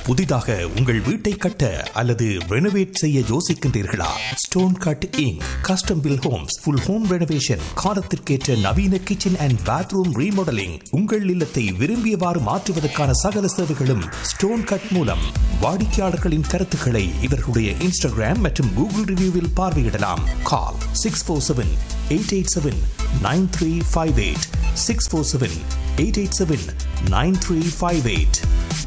புதிதாக உங்கள் வீட்டை கட்ட அல்லது ரெனோவேட் செய்ய யோசிக்கின்றீர்களா stone cutting custom build homes full home renovation காலத்திற்கேற்ற நவீன கிச்சன் அண்ட் பாத்ரூம் ரீமாடலிங் உங்கள் இல்லத்தை விரும்பியவாறு மாற்றுவதற்கான சகல சேவைகளும் ஸ்டோன் கட் மூலம் வாடிக்கையாளர்களின் கருத்துக்களை இவர்களுடைய இன்ஸ்டாகிராம் மற்றும் கூகுள் ரிவ்யூவில் பார்வையிடலாம் call six four seven eight eight seven nine three five eight six four seven eight eight seven nine three five eight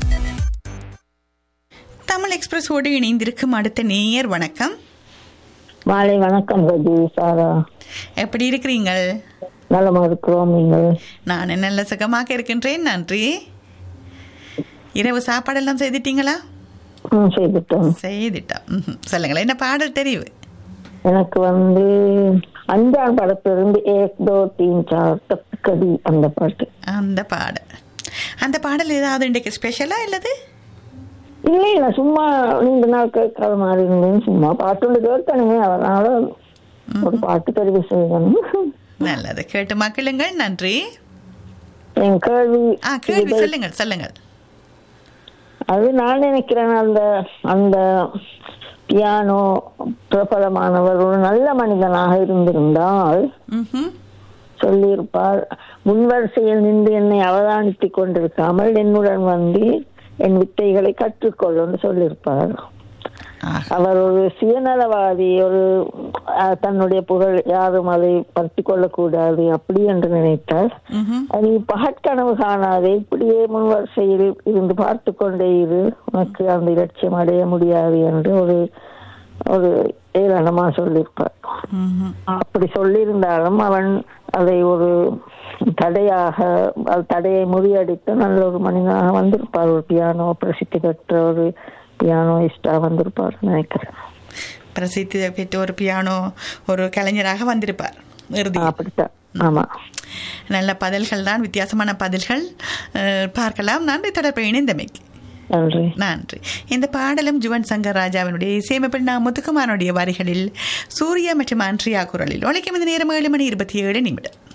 Tamil எக்ஸ்பிரஸோடு இணைந்திருக்கும் அடுத்த நேயர் வணக்கம் மாலை வணக்கம் ரஜி சாரா எப்படி இருக்கிறீங்கள் நலமா இருக்கிறோம் நீங்கள் நான் நல்ல சுகமாக இருக்கின்றேன் நன்றி இரவு சாப்பாடெல்லாம் செய்துட்டீங்களா ம் செய்துட்டோம் செய்துட்டோம் ம்ஹும். சொல்லுங்களேன் என்ன பாடல் தெரிவு எனக்கு வந்து அஞ்சாம் படத்திலிருந்து ஏக் தோ தீன் சார் தப்பு கடி அந்த பாட்டு அந்த பாடல் அந்த பாடல் ஏதாவது இன்றைக்கு ஸ்பெஷலா இல்லது இல்லை இல்லை சும்மா நீண்ட நாள் கேட்காத மாதிரி இருந்தேன் சும்மா பாட்டு கேட்கணுமே அதனால ஒரு பாட்டு தெரிவு செய்யணும் நல்லது கேட்டு மக்களுங்கள் நன்றி என் கேள்வி ஆ கேள்வி சொல்லுங்கள் சொல்லுங்கள் அது நான் நினைக்கிறேன் அந்த அந்த பியானோ பிரபலமானவர் ஒரு நல்ல மனிதனாக இருந்திருந்தால் ம்ஹும். சொல்லியிருப்பார் முன்வரிசையில் நின்று என்னை அவதானித்துக் கொண்டிருக்காமல் என்னுடன் வந்து என் வித்தைகளை கற்றுக்கொள்ளும்னு சொல்லியிருப்பார் ஆ, அவர் ஒரு சுயநலவாதி ஒரு அஹ், தன்னுடைய புகழ் யாரும் அதை பற்றி கொள்ளக்கூடாது அப்படி என்று நினைத்தார் ம்ஹும். நீ பகற்கனவு காணாதே இப்படியே முன் வரிசையில் இருந்து பார்த்து கொண்டே இரு உனக்கு அந்த இலட்சியம் அடைய முடியாது என்று ஒரு ஒரு ஏளனமா சொல்லியிருப்பார் ம்ஹும். அப்படி சொல்லியிருந்தாலும் அவன் அதை ஒரு தடையாக அது தடையை முறியடித்து நல்ல ஒரு மனிதனாக வந்திருப்பார் ஒரு பியானோ பிரசித்தி பெற்ற ஒரு பியானோயிஸ்டா வந்திருப்பார் நினைக்கிறேன் பிரசித்தி பெற்ற ஒரு பியானோ ஒரு கலைஞராக வந்திருப்பார் இறுதி அப்படித்தான் ஆமா நல்ல பதில்கள் தான் வித்தியாசமான பதில்கள் அஹ், பார்க்கலாம் நன்றி தொடர்பு இணைந்தமைக்கு நன்றி நன்றி இந்த பாடலும் ஜுவன் சங்கர் ராஜாவினுடைய இசையமைப்பில் நான் முத்துக்குமாரனுடைய வரிகளில் சூர்யா மற்றும் ஆண்ட்ரியா குரலில் உழைக்கும் இந்த நேரம் ஏழு மணி இருபத்தி ஏழு நிமிடம்